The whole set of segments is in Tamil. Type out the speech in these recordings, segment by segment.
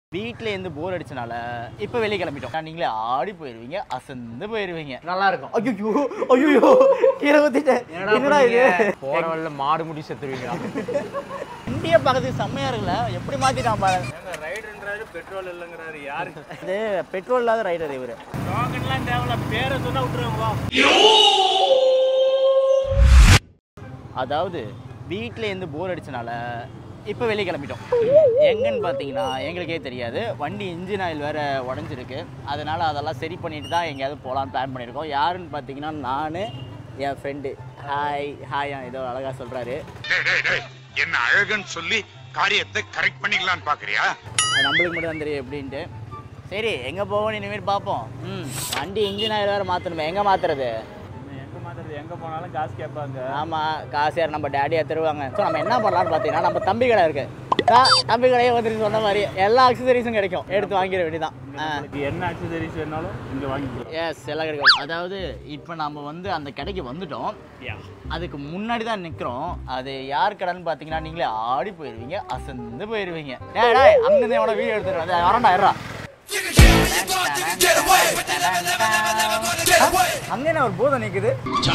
வீட்டில் இருந்து போர் அடிச்சனால இப்போ வெளியே கிளம்பிட்டோம் நீங்களே ஆடி போயிருவீங்க அசந்து போயிருவீங்க நல்லா இருக்கும் ஐயோ ஐயோ கீழே ஊத்திட்டேன் என்னடா இது போற வழியில மாடு முடி செத்துருவீங்க இந்திய பக்கத்துக்கு செம்மையா இருக்குல்ல எப்படி மாத்திட்டான் பாருங்க ரைடுன்றாரு பெட்ரோல் இல்லைங்கிறாரு யாரு இது பெட்ரோல் இல்லாத ரைடர் இவரு டோக்கன்லாம் தேவையில்ல பேரை சொன்னா விட்டுருவாங்க வா அதாவது வீட்டில் இருந்து போர் அடிச்சனால இப்போ வெளியே கிளம்பிட்டோம் எங்கன்னு பார்த்தீங்கன்னா எங்களுக்கே தெரியாது வண்டி இன்ஜின் ஆயில் வேற உடஞ்சிருக்கு அதனால அதெல்லாம் சரி பண்ணிட்டு தான் எங்கேயாவது போகலான்னு பிளான் பண்ணியிருக்கோம் யாருன்னு பார்த்தீங்கன்னா நான் என் ஃப்ரெண்டு ஹாய் ஹாய் ஏதோ அழகாக சொல்கிறாரு டேய், டேய், டேய், என்ன அழகுன்னு சொல்லி காரியத்தை கரெக்ட் பண்ணிக்கலாம்னு பாக்குறியா அது நம்மளுக்கு மட்டும் தான் தெரியும் எப்படின்ட்டு சரி எங்கே போவோம்னு இனிமேல் பார்ப்போம் ம் வண்டி இன்ஜின் ஆயில் வேறு மாற்றணுமே எங்கே மாற்றுறது எங்க மாத்துறது எங்க போனாலும் காசு கேட்பாங்க ஆமாம் காசு யார் நம்ம டேடியாக தருவாங்க ஸோ நம்ம என்ன பண்ணலாம்னு பார்த்தீங்கன்னா நம்ம தம்பி கடை இருக்கு ஆ, தம்பி கடையே வந்துட்டு சொன்ன மாதிரி எல்லா அக்சசரிஸும் கிடைக்கும் எடுத்து வாங்கிட வேண்டியதான் உங்களுக்கு என்ன அக்சசரிஸ் வேணாலும் இங்க வாங்கிக்கலாம் எஸ் எல்லாம் கிடைக்கும் அதாவது இப்போ நம்ம வந்து அந்த கடைக்கு வந்துட்டோம் அதுக்கு முன்னாடி தான் நிற்கிறோம் அது யார் கடைன்னு பார்த்தீங்கன்னா நீங்களே ஆடி போயிருவீங்க அசந்து போயிருவீங்க டேய் டேய் அங்கேருந்து எவனோ வீடியோ எடுத்துட்டு வந்து வரண்டா இருடா அங்க என்ன ஒரு பூதம் நிக்குது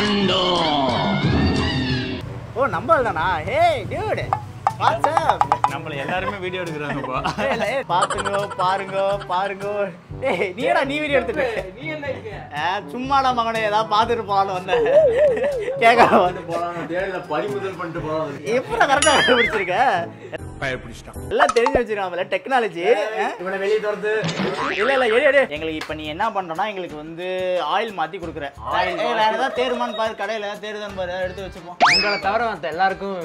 ஓ நம்பர் தானா ஹே டியூட் வாட்ஸ்அப் நம்மள எல்லாருமே வீடியோ எடுக்கிறாங்கப்பா பாத்துங்க பாருங்க பாருங்க ஏய் நீடா நீ வீடியோ எடுத்துட்டு நீ என்ன இருக்க ஆ, சும்மாடா மகனே ஏதாவது பார்த்துட்டு போகலான்னு வந்தேன் கேட்க வந்து போலாம் தேடில பறிமுதல் பண்ணிட்டு போலாம் எப்படி கரெக்டாக கண்டுபிடிச்சிருக்க பயப்பிடிச்சிட்டான் எல்லாம் தெரிஞ்சு வச்சிருக்காமல டெக்னாலஜி இவனை வெளியே துரத்து இல்ல இல்ல எடு எடு எங்களுக்கு இப்ப நீ என்ன பண்றனா எங்களுக்கு வந்து ஆயில் மாத்தி கொடுக்குற Oil ஏய், வேற ஏதாவது தேருமான்னு பாரு கடையில ஏதாவது தேருதான்னு பாரு எடுத்து வச்சுப்போம் உங்களை தவிர மத்த எல்லாருக்கும்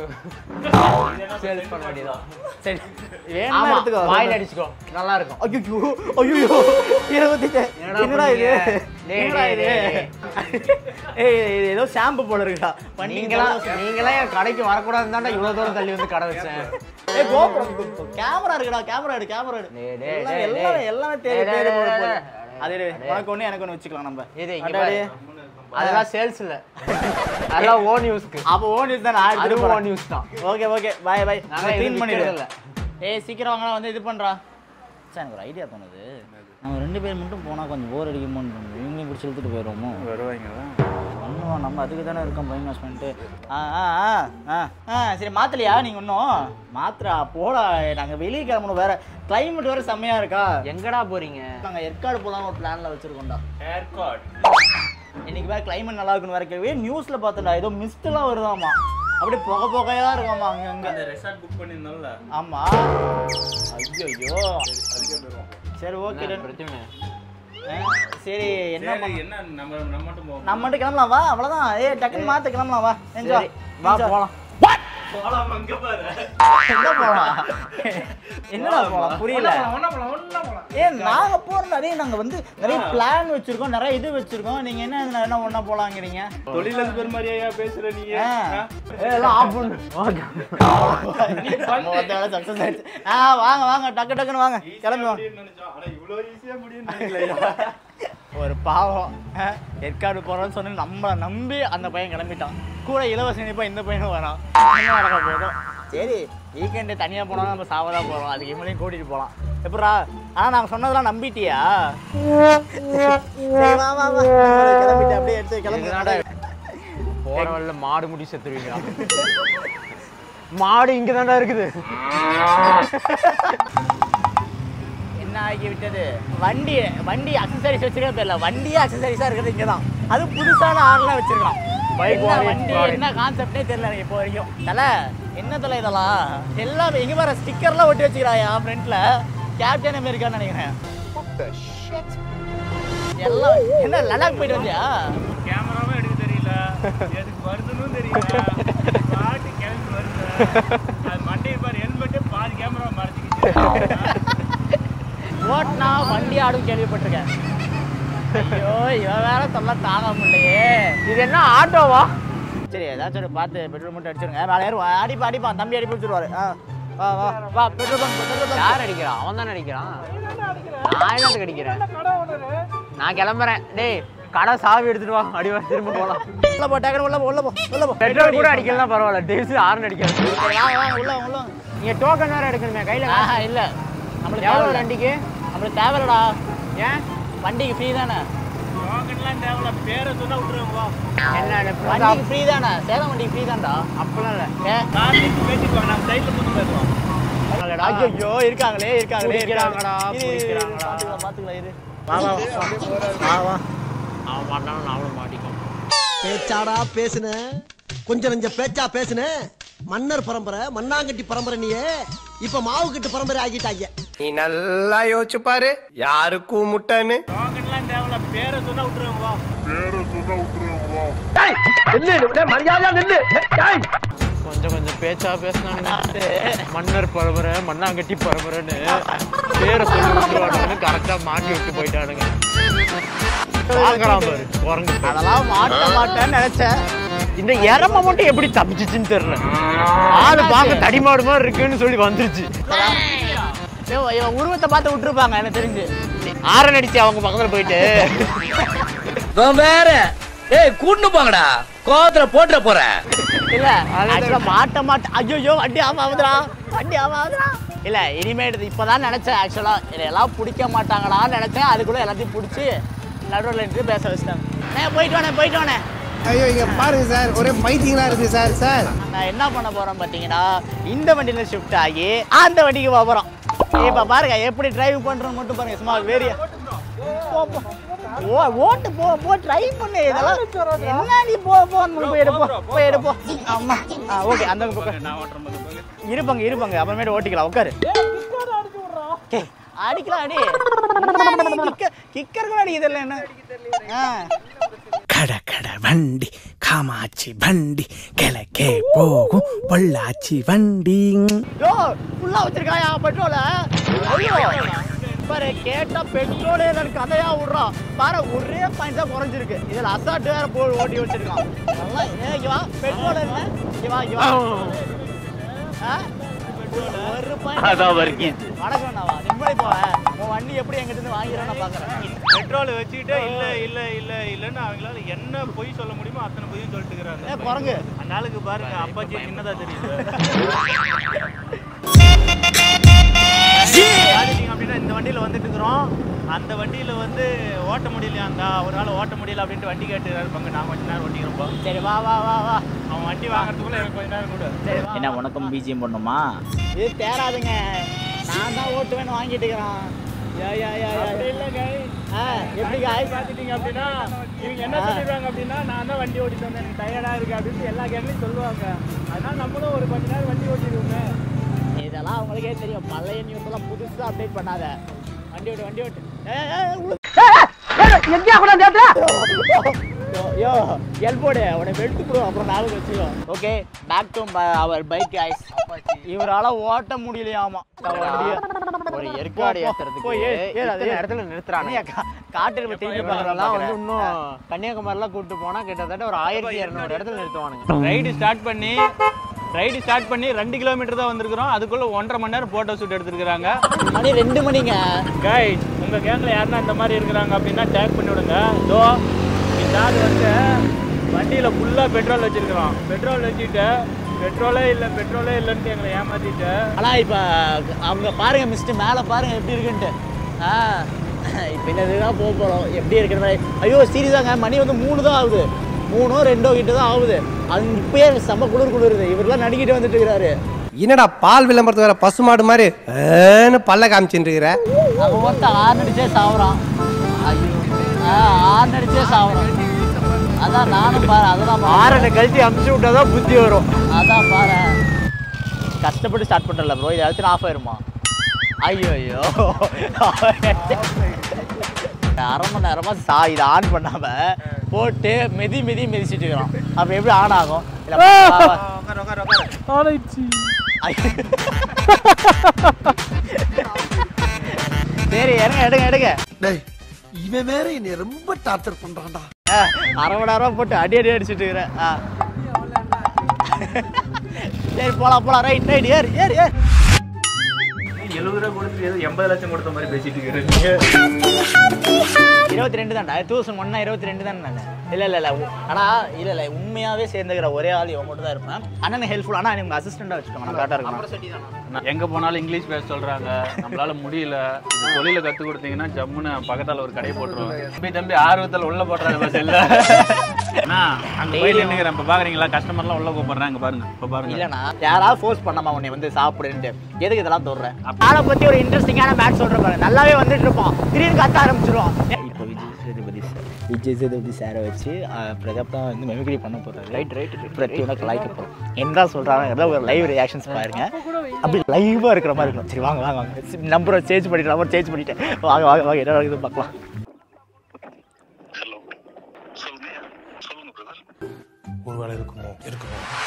சேல்ஸ் பண்ண வேண்டியதான் சரி வேணும்னா ஆமா எடுத்துக்கோ வாயில் அடிச்சுக்கோ நல்லா இருக்கும் ஐயோ ஐயோ கீழே ஊத்திட்டேன் என்னடா என்னடா இது பண்ணீங்க? டேய், என்னடா இது டேய், ஏய் இது ஏதோ ஷாம்பு போல இருக்குடா நீங்களா நீங்களா என் கடைக்கு வரக்கூடாதுன்னு தான்டா இவ்வளவு தூரம் தள்ளி வந்து கடை வச்சேன் ஏய் கோபுரம் கேமரா இருக்குடா கேமரா எடு கேமரா எடு டேய், டேய், எல்லாம் டேய், எல்லாமே டேய். எல்லாமே டேய், தேடி டேய், தேடி போட டேய், போகுது. டேய். அது இரு, உனக்கு ஒண்ணு எனக்கு ஒண்ணு வச்சுக்கலாம் நம்ம இது இங்க அடாடே. பாரு. அதெல்லாம் சேல்ஸ் இல்ல அதெல்லாம் ஓன் யூஸ்க்கு அப்போ ஓன் யூஸ் தான் நான் எடுத்துட்டு அதுவும் போறேன் ஓன் யூஸ் தான் ஓகே ஓகே பாய் பாய் நாங்க நான் இது க்ளீன் பண்ணிடு விக்கிறது இல்ல. ஏய் சீக்கிரம் வாங்கலாம் வந்து இது பண்றா சார் எனக்கு ஒரு ஐடியா தோணுது நம்ம ரெண்டு பேர் மட்டும் போனா கொஞ்சம் போர் அடிக்குமோன்னு தோணுது இவங்களையும் பிடிச்சி இழுத்துட்டு போயிடுவோமோ வருவாங்க பண்ணுவோம் நம்ம அதுக்கு தானே இருக்கோம் பை இன்வெஸ்ட்மெண்ட்டு ஆ ஆ ஆ ஆ ஆ சரி மாத்தலையா நீங்க இன்னும் மாத்திரா போடா நாங்க வெளியே கிளம்பணும் வேற கிளைமேட் வேற செம்மையா இருக்கா எங்கடா போறீங்க நாங்க ஏற்காடு போலாம் ஒரு பிளான்ல வச்சிருக்கோம்டா ஹேர் கார்ட் இன்னைக்கு வேற கிளைமேட் நல்லா இருக்குன்னு வேற கேள்வி நியூஸ்ல பார்த்தேன்டா ஏதோ மிஸ்ட் எல்லாம் வருதாமா அப்படியே புகை புகையா இருக்காமா அங்க அங்க அந்த ரெசார்ட் புக் பண்ணியிருந்தோம்ல ஆமா ஐயோ சரி ஓகே என்ன பிரச்சனை சரி என்ன சரி, பண்ண என்ன நம்ம நம்ம மட்டும் போவோம் நம்ம மட்டும் கிளம்பலாம் வா அவ்வளவுதான் ஏய் டக்குன்னு மாத்த கிளம்பலாம் வா என்ஜாய் சரி, வா போலாம் போலாம் அங்க பாரு எங்க போலாம் என்னடா போலாம் புரியல ஒண்ணா போலாம் ஒண்ணா போலாம் ஏ நாங்க போறோம் நிறைய நாங்க வந்து நிறைய பிளான் வச்சிருக்கோம் நிறைய இது வச்சிருக்கோம் நீங்க என்ன இதுல என்ன ஒண்ணா போலாங்கிறீங்க தொழிலதிபர் மாதிரியா பேசுற நீங்க ஆ. ஆ? ஏய், எல்லாம் ஆஃப் பண்ணு நம்ம வந்த வேலை success ஆயிடுச்சு. ஆ வாங்க வாங்க டக்கு டக்குன்னு வாங்க கிளம்பி வாங்க முடியும்னு நினைச்சோம். ஆனா இவ்வளவு ஈஸியா முடியும்னு நினைக்கலையா? ஒரு பாவம் ஆ, ஏற்காடு போறோம்னு சொன்னு நம்மளை நம்பி அந்த பையன் கிளம்பிட்டான் கூட இலவச இனிப்பா இந்த பையனும் வரான் என்ன நடக்க போதும் சரி வீக்கெண்டு தனியா போனாலும் நம்ம சாவதா போறோம் அதுக்கு இவங்களையும் கூட்டிட்டு போலாம் எப்படா ஆனா நாங்க சொன்னதெல்லாம் நம்பிட்டியா சரி, வா வா வா கிளம்பிட்டு அப்படியே எடுத்து இதுக்குதான்டா கிளம்பி போற வழியில மாடு முடி செத்துருவீங்க மாடு இங்க தான்டா இருக்குது என்ன ஆகி விட்டது வண்டி வண்டி அக்சசரிஸ் வச்சிருக்க பேர்ல வண்டியே அக்சசரிஸா இருக்கிறது இங்க தான் அது புதுசான ஆர்லாம் வச்சிருக்கான் Bike என்ன வாங்கி வண்டி வாங்கி. என்ன கான்செப்டே தெரியல எனக்கு இப்போ வரைக்கும் தல என்ன தல இதெல்லாம் எல்லாம் எங்க பாரு ஸ்டிக்கர்லாம் ஒட்டி வச்சுக்கிறாயா ஃப்ரண்ட்ல கேப்டன் அமெரிக்கான்னு நினைக்கிறேன் எல்லாம் என்ன லடாக் போயிட்டு வந்தியா கேமராவும் எடுக்க தெரியல எதுக்கு வருதுன்னு தெரியல பாட்டு கிளம்பி வருது அது மண்டையை பாரு ஹெல்மெட்டே பாதி கேமரா மறைச்சிக்கிச்சு ஓட்டினா வண்டி ஆடும் கேள்விப்பட்டிருக்கேன் ஐயோ இவன் வேற தொல்லை தாங்க முடியலையே இது என்ன ஆட்டோவா சரி ஏதாச்சும் ஒரு பார்த்து பெட்ரோல் மட்டும் அடிச்சிருங்க மேலே ஏறுவா அடிப்பா அடிப்பான் தம்பி அடிப்பு வச்சிருவாரு ஆ வா வா வா பெட்ரோல் பங்க் பெட்ரோல் பங்க் யார் அடிக்கிறான் அவன் தானே அடிக்கிறான் நான் என்னத்துக்கு அடிக்கிறேன் நான் கிளம்புறேன் டேய் கடை சாவி எடுத்துட்டு வா அடி வா திரும்ப போலாம் உள்ள போ டக்குனு உள்ள போ உள்ள போ உள்ள போ பெட்ரோல் கூட அடிக்கலாம் பரவாயில்ல டேஸ் ஆரன் அடிக்காது சரி, வாங்க வாங்க உள்ள வாங்க, உள்ள வாங்க நீங்க டோக்கன் வேற எடுக்கணுமே கையில ஆஹா இல்ல நம்மளுக்கு எவ்வளோ தேவையில்ல. வண்டிக்கு நம்மளுக்கு தேவையில்லடா ஏன் வண்டிக்கு ஃப்ரீ தானே டோக்கன்லாம் தேவையில்ல பேரை சொன்னா விட்டுருவோம் வா என்ன வண்டிக்கு ஃப்ரீ தானே சேலம் வண்டிக்கு ஃப்ரீ தான்டா அப்பெல்லாம் இல்லை ஏ கார்த்திக் பேசிக்குவாங்க நம்ம சைட்ல புது பேசுவோம் ஐயோ இருக்காங்களே இருக்காங்களே குடிக்கிறாங்கடா, இரு, இரு, இரு, குடிக்கிறாங்கடா. பாத்துக்கலாம் பாத்துக்கலாம் இரு வா வா வா வா அவன் மாட்டாலும் நாமளும் மாட்டிக்கும் பேச்சாடா பேசுன கொஞ்சம் நெஞ்ச பேச்சா பேசுன மன்னர் பரம்பரை மண்ணாங்கட்டி பரம்பரை நீயே இப்ப மாவு கட்டு பரம்பரை ஆகிட்டாங்க நீ நல்லா யோசிச்சு பாரு யாருக்கும் முட்டைன்னு டோக்கன்லாம் தேவையில்ல பேரை சொன்னா விட்டுருவோம் வா மரியாதையா நில்லு கொஞ்சம் கொஞ்சம் பேச்சா பேசினானுங்க மன்னர் பரம்பரை மண்ணாங்கட்டி பரம்பரைன்னு பேரை சொல்லி விட்டுருவானுங்கன்னு கரெக்டா மாட்டி விட்டு போயிட்டானுங்க பார்க்கறான் பாரு குரங்கு பேர். அதெல்லாம் மாட்ட மாட்டேன்னு நினைச்சேன் இந்த எரம மட்டும் எப்படி தப்பிச்சிச்சுன்னு தெரியல ஆளு பார்க்க தடிமாடு மாதிரி இருக்குன்னு சொல்லி வந்துருச்சு இவன் இவன் உருவத்தை பார்த்து விட்டுருப்பாங்க எனக்கு தெரிஞ்சு ஆரன் அடிச்சு அவங்க பக்கத்துல போயிட்டு வேற ஏய் கூட்டு போங்கடா கோவத்துல போட்டுற போறேன் இல்ல ஆக்சுவலா மாட்ட மாட்ட ஐயோ வண்டி ஆமா ஆகுதுடா வண்டி ஆமா ஆகுதுடா இல்ல இனிமேட்டு இப்பதான் நினைச்சேன் ஆக்சுவலா எல்லாம் பிடிக்க மாட்டாங்களான்னு நினைச்சேன் அதுக்குள்ள எல்லாத்தையும் பிடிச்சி நடுவில் நின்று பேச வச்சிட்டாங்க நான் போயிட்டு வானே போயிட்டு வானே ஐயோ இங்க பாருங்க சார் ஒரே பைத்தியங்களா இருக்கு சார் சார் நான் என்ன பண்ண போறோம் பாத்தீங்கன்னா இந்த வண்டியில ஷிஃப்ட் ஆகி அந்த வண்டிக்கு போக போறோம் இப்ப பாருங்க எப்படி டிரைவ் பண்றோம்னு மட்டும் பாருங்க சும்மா வேறிய போ, போ. ஓ ஓட்டு போ போ ட்ரை பண்ணு இதெல்லாம் என்ன நீ போ போ போய் எடுப்போம் போய் எடுப்போம் ஆமா ஆ ஓகே அந்த பக்கம் நான் ஓட்டுற மாதிரி போங்க. இருப்பாங்க இருப்பாங்க அப்புறமேட்டு ஓட்டிக்கலாம் உட்காரு ஏய், அடிக்கலாம் அடி கிக்கர் கிக்கர் கூட அடிக்குது என்ன ஆ கட கட வண்டி காமாட்சி வண்டி கிழக்கே போகும் பொள்ளாச்சி வண்டி யோ ஃபுல்லா வச்சிருக்காயா பெட்ரோல ஐயோ பாரு கேட்டா பெட்ரோலே எனக்கு கதையா விடுறான் பாரு ஒரே பாயிண்ட் தான் குறைஞ்சிருக்கு இதுல அசால்ட் வேற போய் ஓட்டி வச்சிருக்கான் நல்லா ஏ இங்க வா பெட்ரோல் என்ன இங்க வா இங்க வா ஆ? ஒரு பாயிண்ட் அதான் வர்க்கீஸ். வணக்கம் நான் நிம்மதி போவேன் உன் வண்டி எப்படி எங்கிட்ட இருந்து வாங்கிறேன்னு நான் பாக்குறேன் பெட்ரோல் வச்சுக்கிட்டு இல்ல இல்ல இல்ல இல்லன்னு அவங்களால என்ன பொய் சொல்ல முடியுமோ அத்தனை பொய்யும் சொல்லிட்டு ஏ இருக்கிறாங்க குரங்கு அந்த ஆளுக்கு பாருங்க அப்பாச்சி சின்னதா தெரியுது பாத்துட்டீங்க அப்படின்னா இந்த வண்டியில வந்துட்டு இருக்கிறோம் அந்த வண்டியில வந்து ஓட்ட முடியலையா அந்த ஒரு நாள் ஓட்ட முடியல அப்படின்ட்டு வண்டி கேட்டு இருப்பாங்க நான் கொஞ்ச நேரம் ஓட்டிக்கிறோம் சரி வா வா வா வா அவன் வண்டி வாங்குறதுக்குள்ள எனக்கு கொஞ்ச நேரம் கூட சரி வா என்ன உனக்கும் பிஜிஎம் பண்ணுமா இது தேராதுங்க நான் தான் ஓட்டுவேன்னு வாங்கிட்டு இருக்கிறான் யா யா யா யா அப்படி இல்ல guys. ஆ எப்படி காய் பாத்துட்டீங்க அப்படின்னா இவங்க என்ன ஆ. சொல்லிடுவாங்க அப்படின்னா நான் தான் வண்டி ஓட்டிட்டு வந்தேன் எனக்கு டயர்டா இருக்கு அப்படின்னு எல்லா கேட்கலையும் சொல்லுவாங்க அதனால நம்மளும் ஒரு கொஞ்ச நேரம் வண்டி ஓட்டிடுவோங்க இதெல்லாம் அவங்களுக்கே தெரியும் பழைய நியூஸ் எல்லாம் புதுசா அப்டேட் பண்ணாத வண்டி ஓட்டு வண்டி ஓட்டு ஏய், ஏய், உள்ள- யோ, யோ எல்போடு உன பெல்ட் ப்ரோ அப்புறம் நாளுக்கு வச்சுக்கோ ஓகே பேக் டு அவர் பைக் ஐஸ் இவரால ஓட்ட முடியலையாமா வண்டியை. ஒரு ஏற்காடு போ, போ, போ, ஏறு, ஏறு, அது ஏற்றுறதுக்கு ஏறு. இடத்துல நிறுத்துறானுங்க அண்ணையா, கா- காட்டுல போய் திரும்பி அதெல்லாம் பார்க்கறதெல்லாம் வந்து இன்னும் கன்னியாகுமரிலாம் கூட்டு போனா கிட்டத்தட்ட ஒரு ஆயிரத்தி இரநூறு இடத்துல நிறுத்துவானுங்க ரைடு ஸ்டார்ட் பண்ணி ரைடு ஸ்டார்ட் பண்ணி ரெண்டு கிலோமீட்டர் தான் வந்திருக்கிறோம் அதுக்குள்ள ஒன்றரை மணி நேரம் போட்டோ ஷூட் எடுத்துருக்காங்க மணி ரெண்டு மணிங்க கைஸ் உங்க கேங்ல யாருன்னா இந்த மாதிரி இருக்கிறாங்க அப்படின்னா டேக் பண்ணி விடுங்க இதோ இந்த ஆள் வந்து வண்டியில ஃபுல்லா பெட்ரோல் வச்சிருக்கிறோம் பெட்ரோல் வச்சுட்டு பெட்ரோலே இல்லை பெட்ரோலே இல்லைன்னு எங்களை ஏமாத்திட்டு ஆனா இப்ப அவங்க பாருங்க மிஸ்டர் மேல பாருங்க எப்படி இருக்குன்ட்டு ஆ இப்போ என்னதுதான் போக போறோம் எப்படி இருக்கிற மாதிரி ஐயோ சீரியஸாங்க மணி வந்து மூணு தான் ஆகுது மூணோ ரெண்டோ கிட்ட தான் ஆகுது அது இப்பயே செம்ம குளிர் குளிருது இவரெல்லாம் நடிக்கிட்டு வந்துட்டு இருக்கிறாரு என்னடா பால் விளம்பரத்து வேற பசுமாடு மாதிரி ஏன்னு பல்ல காமிச்சுட்டு இருக்கிற அங்க ஒருத்தன் ஆறு நடிச்சே சாவுறான் ஐயோ ஆ ஆறு நடிச்சே சாவுறான் அதான் நானும் பாரு அதெல்லாம் பாரு ஆறனை கழிச்சு அமுச்சு விட்டாதான் புத்தி வரும் அதான் பாரு கஷ்டப்பட்டு ஸ்டார்ட் பண்றல ப்ரோ இது அடுத்து ஆஃப் ஆயிருமா ஐயோ ஐயோ அரை மணி நேரமா சா இதை ஆன் பண்ணாம போட்டு மிதி மிதி மிதிச்சிட்டு இருக்கிறோம் அப்ப எப்படி ஆன் ஆகும் இல்ல, வா, வா. ஐயோ. சரி எடுங்க எடுங்க எடுங்க டேய் இவன் வேற என்னை ரொம்ப டார்ச்சர் பண்றான்டா ஆ, அரை மணி நேரம் போட்டு அடி அடி அடிச்சிட்டு இருக்கிறேன் ஆ. சரி போலாம் போலாம் ரைட் ரைட் ஏறு ஏறு ஏறு எழுபது ரூபா கொடுத்து ஏதோ எண்பது லட்சம் கொடுத்த மாதிரி பேசிட்டு இருக்கிறீங்க இருபத்தி ரெண்டு தான்டா டூ தௌசண்ட் ஒன்னா இருபத்தி ரெண்டு தான் நான் இல்லை இல்லை இல்லை ஆனால் இல்லை இல்லை உண்மையாகவே சேர்ந்துக்கிற ஒரே ஆள் இவன் மட்டும் தான் இருப்பேன் அண்ணன் ஹெல்ப்ஃபுல் ஆனால் உங்கள் அசிஸ்டண்டாக வச்சுக்கோங்க நான் கரெக்டாக இருக்கணும் எங்க போனாலும் இங்கிலீஷ் பேச சொல்றாங்க நம்மளால முடியல இந்த தொழில கத்து கொடுத்தீங்கன்னா ஜம்முன்னு பக்கத்தால ஒரு கடை போட்டுருவோம் தம்பி தம்பி ஆர்வத்தில் உள்ள போடுறாங்க பஸ் இல்ல அண்ணா அங்க போயிட்டு நினைக்கிறேன் இப்ப பாக்குறீங்களா கஸ்டமர்லாம் உள்ள கூப்பிடுறாங்க பாருங்க இப்ப பாருங்க இல்லைண்ணா யாராவது ஃபோர்ஸ் பண்ணாமா உன்னை வந்து சாப்பிடுன்ட்டு எதுக்கு இதெல்லாம் தொடுறேன் ஆளை பற்றி ஒரு இன்ட்ரெஸ்டிங்கான மேட்ச் சொல்கிறேன் பாருங்க நல்லாவே வந்துட்டு இருப்போம் திடீர்னு கத்த ஆரம்பிச்சிருவோம் இப்போ விஜய் சேதுபதி சார் விஜய் சேதுபதி சாரை வச்சு அஹ், பிரதாப் தான் வந்து மெமிக்ரி பண்ண போகிறாரு ரைட் ரைட் பிரத்யூனா கலாய்க்க போகிறோம் என்ன சொல்கிறாங்க ஏதாவது ஒரு லைவ் ரியாக்ஷன்ஸ் பாருங்க அப்படி லைவாக இருக்கிற மாதிரி இருக்கும் சரி வாங்க வாங்க வாங்க நம்பரை சேஞ்ச் பண்ணிட்டு நம்பர் சேஞ்ச் பண்ணிட்டேன் வாங்க வாங்க வாங்க என்ன நடக்குது பார்க்கலாம் ஹலோ சொல்லுங்க சொல்லுங்க பிரதர் ஒருவேளை இருக்குமோ இருக்குமோ